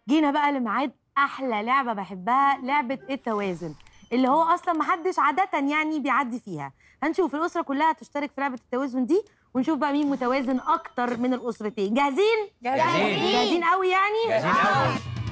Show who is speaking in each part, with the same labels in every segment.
Speaker 1: جينا بقى لميعاد احلى لعبه بحبها لعبه التوازن اللي هو اصلا محدش عاده يعني بيعدي فيها هنشوف الاسره كلها تشترك في لعبه التوازن دي ونشوف بقى مين متوازن اكتر من الاسرتين جاهزين
Speaker 2: جاهزين.
Speaker 1: جاهزين قوي يعني
Speaker 2: جاهزين قوي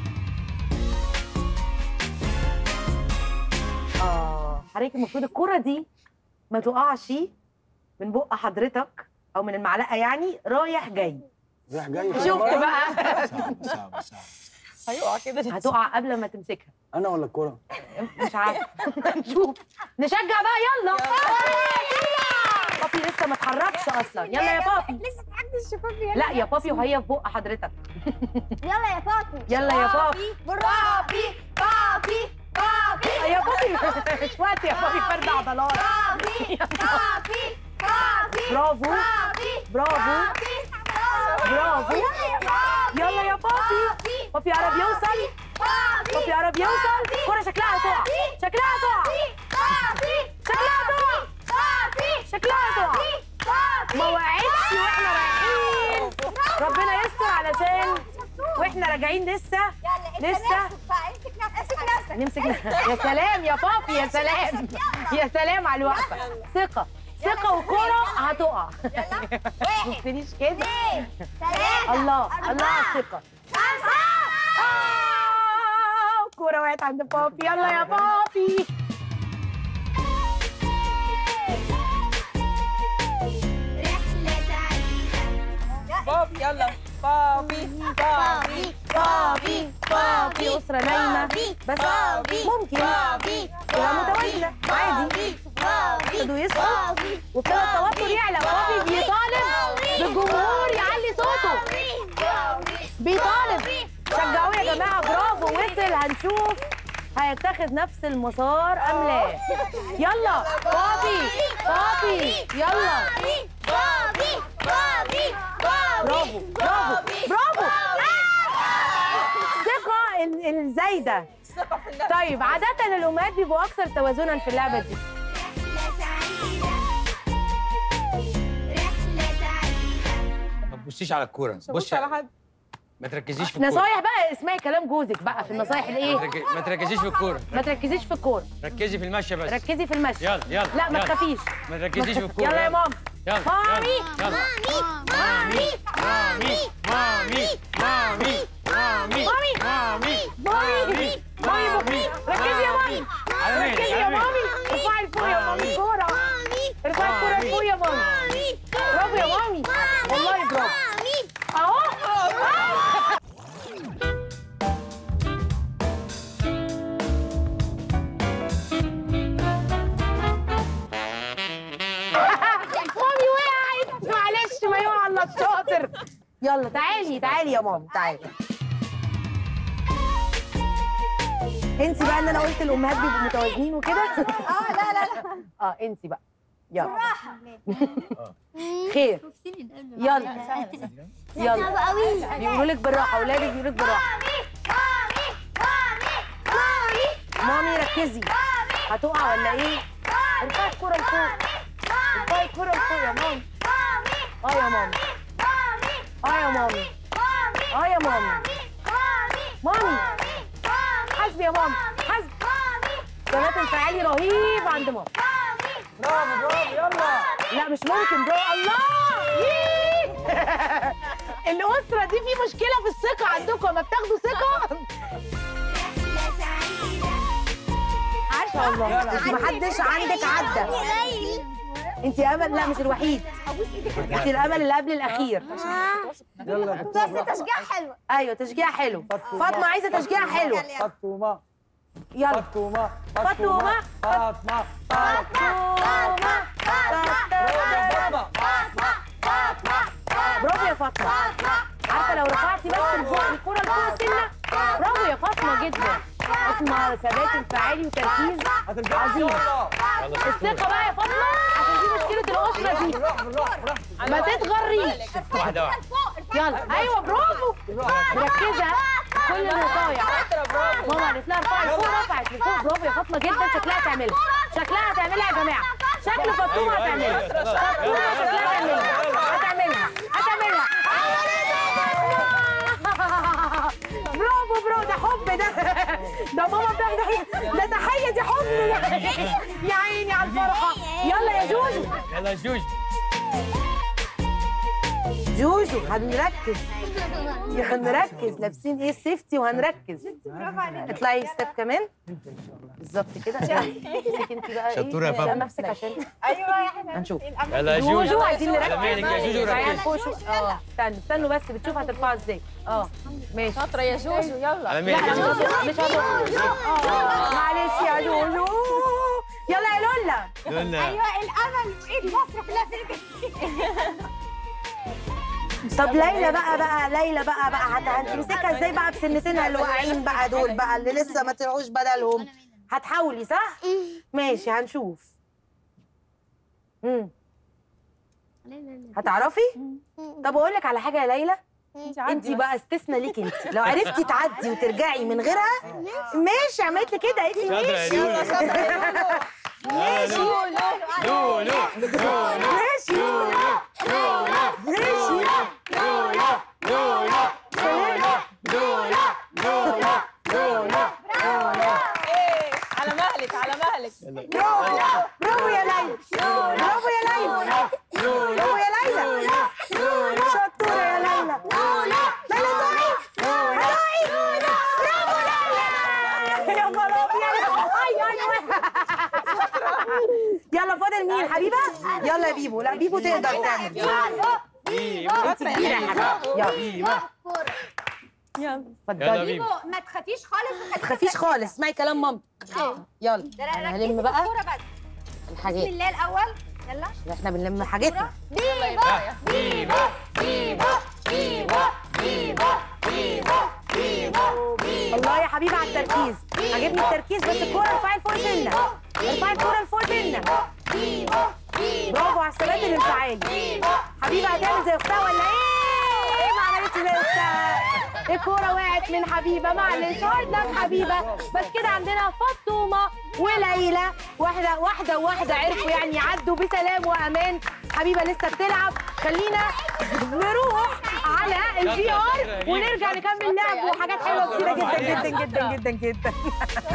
Speaker 1: اه حضرتك المفروض الكرة دي ما تقعش من بق حضرتك او من المعلقه يعني رايح جاي
Speaker 3: رايح جاي
Speaker 1: شفت بقى
Speaker 3: صعب صعب صعب
Speaker 2: هيقع كده
Speaker 1: هتقع قبل ما تمسكها
Speaker 3: انا ولا الكوره
Speaker 1: مش عارفه نشوف نشجع بقى يلا بابي لسه ما اتحركش اصلا يلا يا بابي
Speaker 4: لسه تحدي الشفاف يلا
Speaker 1: لا يا بابي وهي في بق حضرتك
Speaker 4: يلا يا بابي
Speaker 1: يلا يا بابي
Speaker 4: بابي بابي بابي
Speaker 1: يا بابي مش وقت يا بابي فرد عضلات
Speaker 4: بابي بابي بابي
Speaker 1: برافو
Speaker 4: بابي
Speaker 1: برافو برافو يلا يا بابي بابي قرب يوصل بابي قرب يوصل الكرة شكلها هتقع شكلها هتقع شكلها هتقع شكلها هتقع ما وقعتش واحنا رايحين ربنا يستر علشان واحنا راجعين لسه لسه نمسك يا سلام يا بابي يا سلام يا سلام على الوقفه ثقه ثقه وكرة هتقع ما تبصليش كده الله الله على الثقه آه، الكوره وقعت عند بابي يلا يا بابي
Speaker 2: بابي يلا بابي بابي
Speaker 1: بابي بابي اسره نايمه بس ممكن تبقى متوازنه عادي ابتدوا يصحوا وابتدى التوتر يعلى بابي بيطالب بالجمهور يعلي صوته بيطالب شجعوه يا جماعه برافو وصل هنشوف هيتخذ نفس المسار ام لا يلا بابي بابي يلا برافو برافو برافو الثقه ال- الزايده
Speaker 2: الثقة في النفس
Speaker 1: طيب عاده الامهات بيبقوا اكثر توازنا في اللعبه دي
Speaker 5: ما تبصيش على الكوره
Speaker 2: مش هبص
Speaker 5: بصي
Speaker 2: على حد
Speaker 5: ما تركزيش في الكوره
Speaker 1: نصايح بقى اسمعي كلام جوزك بقى في النصايح
Speaker 5: ما
Speaker 1: الايه
Speaker 5: ترك- ما تركزيش في الكوره
Speaker 1: ما تركزيش في الكوره
Speaker 5: ركزي في المشي بس
Speaker 1: ركزي في المشي
Speaker 5: يلا يلا
Speaker 1: لا ما
Speaker 5: يلا.
Speaker 1: تخافيش
Speaker 5: ما تركزيش في الكوره
Speaker 1: يلا يا ماما
Speaker 5: يلا
Speaker 1: مامي.
Speaker 5: يلا مامي مامي مامي مامي مامي
Speaker 1: مامي.
Speaker 5: مامي
Speaker 1: مامي مامي مامي ركزي يا مامي
Speaker 5: على مين
Speaker 1: ركزي يا
Speaker 5: على مين
Speaker 1: مامي ارفعي لفوق يا مامي الكوره ارفعي الكوره لفوق يا مامي برافو يا مامي والله برافو اهو مامي وقعت معلش ما يقع الا الشاطر يلا تعالي تعالي يا ماما تعالي انسي بقى ان انا قلت الامهات بيبقوا متوازنين وكده
Speaker 4: اه لا لا لا
Speaker 1: اه انسي بقى يلا خير يلا يلا بيقولوا لك بالراحه اولادك بيقولوا لك بالراحه مامي ركزي هتقع ولا ايه ارفعي الكوره لفوق ارفعي الكوره لفوق يا مامي اه يا مامي اه يا مامي اه يا مامي مامي حسبي يا مامي حسبي ثبات انفعالي رهيب عند ماما
Speaker 3: برافو برافو يلا
Speaker 1: لا مش ممكن برافو الله ييه. الأسرة دي في مشكلة في الثقة عندكم لما بتاخدوا ثقة عاشا والله انت محدش عندك عدى انت امل لا مش الوحيد انت الامل اللي قبل الاخير
Speaker 3: يلا يا دكتور
Speaker 4: بس تشجيع حلو
Speaker 1: ايوه تشجيع حلو فاطمه عايزه تشجيع حلو
Speaker 3: فاطمه
Speaker 1: يلا
Speaker 3: فاطمه
Speaker 1: فاطمة.
Speaker 3: فاطمه
Speaker 1: فاطمه برافو يا فاطمه عارفه لو رفعتي بس الفوق الكره لفوق السنه برافو يا فاطمه جدا فاطمه ثبات انفعالي وتركيز
Speaker 3: هترجع
Speaker 1: عظيم.
Speaker 3: يلا
Speaker 1: الثقه بقى يا فاطمه عشان دي مشكله الاسره دي
Speaker 3: بالراحه بالراحه بالراحه
Speaker 1: ما تتغريش
Speaker 5: واحده واحده
Speaker 1: يلا ايوه برافو مركزه كل النصايح
Speaker 2: برافو
Speaker 1: ماما قالت لها ارفعي لفوق رفعت لفوق برافو يا فاطمه جدا شكلها تعملها شكلها هتعملها يا جماعه شكل فاطمه هتعملها فاطمه شكلها هتعملها هتعملها هتعملها برافو برافو يا عيني على الفرحه يلا يا جوجو
Speaker 5: يلا جوج
Speaker 1: جوجو هنركز هنركز لابسين ايه سيفتي وهنركز اطلعي ستيب كمان بالظبط كده امسكي انت بقى ايه
Speaker 5: شطورة يا
Speaker 1: عشان
Speaker 5: فندم.
Speaker 1: نفسك عشان
Speaker 4: ايوه يا حبيبي
Speaker 1: هنشوف
Speaker 5: يلا يا جوج
Speaker 1: جوجو عايزين
Speaker 5: على
Speaker 1: نركز
Speaker 5: مهلك يا جوجو
Speaker 1: تعالي
Speaker 5: ركز
Speaker 1: فوق شو اه استنوا استنوا بس بتشوف هترفعها ازاي اه ماشي
Speaker 2: شاطره يا جوجو يلا
Speaker 5: على
Speaker 1: لا
Speaker 5: مهلك
Speaker 1: مش هتقع مش هتقع معلش يا جوجو يلا يا لولا
Speaker 5: لولا
Speaker 4: ايوه الامل ايد مصر كلها
Speaker 1: طب ليلى بقى بقى ليلى بقى بقى هت- هتمسكها ازاي بقى بسنتينها اللي واقعين بقى دول بقى اللي لسه ما طلعوش بدلهم هتحاولي صح؟ ماشي هنشوف امم هتعرفي؟ طب اقول لك على حاجه يا ليلى انت بقى استثنى ليك انت لو عرفتي تعدي وترجعي من غيرها ماشي عملت لي كده قالت لي
Speaker 5: شاطرة يا
Speaker 1: ماشي
Speaker 5: لولو
Speaker 2: شاطره يا لولو
Speaker 5: لولو لولو
Speaker 1: ماشي ماشي
Speaker 2: ايه على مهلك على مهلك
Speaker 1: برافو برافو يا ليلى برافو يا ليلى برافو يا ليلى شطورة يا ليلى ليلى طوعي طوعي برافو ليلى يا نهار ابيض اي اي يلا فاضل مين حبيبه يلا يا بيبو لا بيبو تقدر تعمل انت كبيره يا حبيبه يلا
Speaker 4: كورة
Speaker 2: يلا
Speaker 1: اتفضلي
Speaker 5: يلا
Speaker 4: بيبو
Speaker 5: بيبو
Speaker 4: ما تخافيش خالص
Speaker 1: ما تخافيش خالص اسمعي كلام مامتك يلا
Speaker 4: ده
Speaker 1: انا
Speaker 4: ركزي
Speaker 1: هلم
Speaker 4: في
Speaker 1: بقى
Speaker 4: الكورة بس بسم
Speaker 1: الحاجات
Speaker 4: الله الاول يلا
Speaker 1: احنا بنلم حاجتنا
Speaker 4: بيبو بيبو بيبو بيبو بيبو بيبو بيبو
Speaker 1: الله يا حبيبي على التركيز عجبني التركيز بس الكوره ارفعي لفوق سنه ارفعي الكوره لفوق سنه برافو على الثبات الانفعالي حبيبه هتعمل زي اختها ولا ايه؟ ما عملتش زي اختها الكوره وقعت من حبيبه معلش هارد لك حبيبه بس كده عندنا فاطمه وليلى واحده واحده وواحده عرفوا يعني يعدوا بسلام وامان حبيبه لسه بتلعب خلينا نروح على الفي ار ونرجع نكمل لعب وحاجات حلوه كتيره جدا جدا جدا جدا جدا